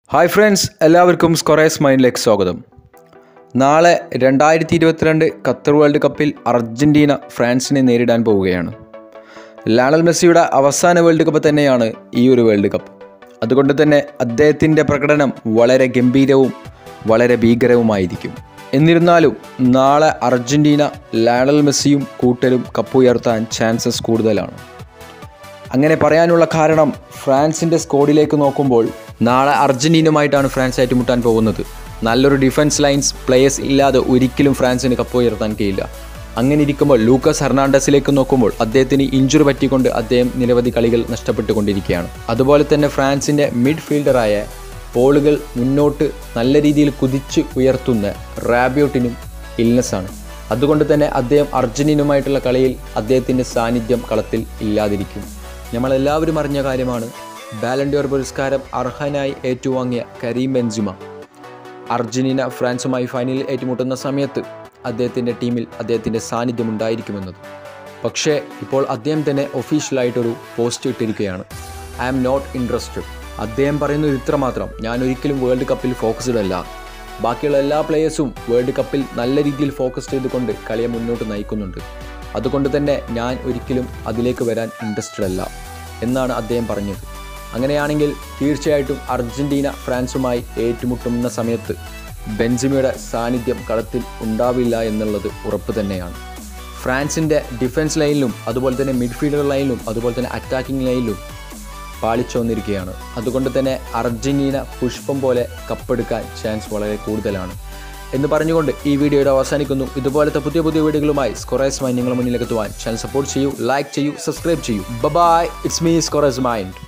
hi friends എല്ലാവർക്കും സ്കൊറേസ് മൈൻഡിലേക്ക് സ്വാഗതം നാളെ രണ്ടായിരത്തി ഇരുപത്തിരണ്ട് ഖത്തർ വേൾഡ് കപ്പിൽ അർജൻറ്റീന ഫ്രാൻസിനെ നേരിടാൻ പോവുകയാണ് ലാണൽ മെസ്സിയുടെ അവസാന വേൾഡ് കപ്പ് തന്നെയാണ് ഈ ഒരു വേൾഡ് കപ്പ് അതുകൊണ്ട് തന്നെ അദ്ദേഹത്തിൻ്റെ പ്രകടനം വളരെ ഗംഭീരവും വളരെ ഭീകരവുമായിരിക്കും എന്നിരുന്നാലും നാളെ അർജൻറ്റീന ലാണൽ മെസ്സിയും കൂട്ടരും കപ്പുയർത്താൻ ചാൻസസ് കൂടുതലാണ് അങ്ങനെ പറയാനുള്ള കാരണം ഫ്രാൻസിൻ്റെ സ്കോഡിലേക്ക് നോക്കുമ്പോൾ നാളെ അർജൻറ്റീനുമായിട്ടാണ് ഫ്രാൻസ് ഏറ്റുമുട്ടാൻ പോകുന്നത് നല്ലൊരു ഡിഫൻസ് ലൈൻസ് പ്ലേയേഴ്സ് ഇല്ലാതെ ഒരിക്കലും ഫ്രാൻസിന് കപ്പ് ഉയർത്താൻ കഴിയില്ല അങ്ങനെ ഇരിക്കുമ്പോൾ ലൂക്കസ് ഹെർണാണ്ടസിലേക്ക് നോക്കുമ്പോൾ അദ്ദേഹത്തിന് ഇഞ്ചുറി പറ്റിക്കൊണ്ട് അദ്ദേഹം നിരവധി കളികൾ നഷ്ടപ്പെട്ടുകൊണ്ടിരിക്കുകയാണ് അതുപോലെ തന്നെ ഫ്രാൻസിൻ്റെ മിഡ് ഫീൽഡറായ ബോളുകൾ മുന്നോട്ട് നല്ല രീതിയിൽ കുതിച്ച് ഉയർത്തുന്ന റാബ്യോട്ടിനും ഇൽനെസ്സാണ് അതുകൊണ്ട് തന്നെ അദ്ദേഹം അർജന്റീനുമായിട്ടുള്ള കളിയിൽ അദ്ദേഹത്തിൻ്റെ സാന്നിധ്യം കളത്തിൽ ഇല്ലാതിരിക്കും നമ്മളെല്ലാവരും അറിഞ്ഞ കാര്യമാണ് ബാലൻഡിയോർ പുരസ്കാരം അർഹനായി ഏറ്റുവാങ്ങിയ കരീം ബെൻസിമ അർജന്റീന ഫ്രാൻസുമായി ഫൈനലിൽ ഏറ്റുമുട്ടുന്ന സമയത്ത് അദ്ദേഹത്തിൻ്റെ ടീമിൽ അദ്ദേഹത്തിൻ്റെ സാന്നിധ്യം ഉണ്ടായിരിക്കുമെന്നത് പക്ഷേ ഇപ്പോൾ അദ്ദേഹം തന്നെ ഒഫീഷ്യലായിട്ടൊരു പോസ്റ്റ് ഇട്ടിരിക്കുകയാണ് ഐ ആം നോട്ട് ഇൻട്രസ്റ്റഡ് അദ്ദേഹം പറയുന്നത് ഇത്ര മാത്രം ഞാൻ ഒരിക്കലും വേൾഡ് കപ്പിൽ ഫോക്കസ്ഡ് അല്ല ബാക്കിയുള്ള എല്ലാ പ്ലേയേഴ്സും വേൾഡ് കപ്പിൽ നല്ല രീതിയിൽ ഫോക്കസ് ചെയ്തുകൊണ്ട് കളിയെ മുന്നോട്ട് നയിക്കുന്നുണ്ട് അതുകൊണ്ട് തന്നെ ഞാൻ ഒരിക്കലും അതിലേക്ക് വരാൻ ഇൻട്രസ്റ്റഡ് അല്ല എന്നാണ് അദ്ദേഹം പറഞ്ഞത് അങ്ങനെയാണെങ്കിൽ തീർച്ചയായിട്ടും അർജൻറ്റീന ഫ്രാൻസുമായി ഏറ്റുമുട്ടുന്ന സമയത്ത് ബെൻസിമയുടെ സാന്നിധ്യം കളത്തിൽ ഉണ്ടാവില്ല എന്നുള്ളത് ഉറപ്പ് തന്നെയാണ് ഫ്രാൻസിൻ്റെ ഡിഫൻസ് ലൈനിലും അതുപോലെ തന്നെ മിഡ്ഫീൽഡർ ലൈനിലും അതുപോലെ തന്നെ അറ്റാക്കിംഗ് ലൈനിലും പാളിച്ചു വന്നിരിക്കുകയാണ് അതുകൊണ്ട് തന്നെ അർജന്റീന പുഷ്പം പോലെ കപ്പെടുക്കാൻ ചാൻസ് വളരെ കൂടുതലാണ് എന്ന് പറഞ്ഞുകൊണ്ട് ഈ വീഡിയോയുടെ അവസാനിക്കുന്നു ഇതുപോലത്തെ പുതിയ പുതിയ വീഡിയോകളുമായി സ്കൊറേസ് മൈൻഡ് നിങ്ങളുടെ മുന്നിലേക്ക് എത്തുവാൻ ചാനൽ സപ്പോർട്ട് ചെയ്യൂ ലൈക്ക് ചെയ്യൂ സബ്സ്ക്രൈബ് ചെയ്യൂ ബൈ ഇറ്റ്സ് മീ സ്കൊറേസ് മൈൻഡ്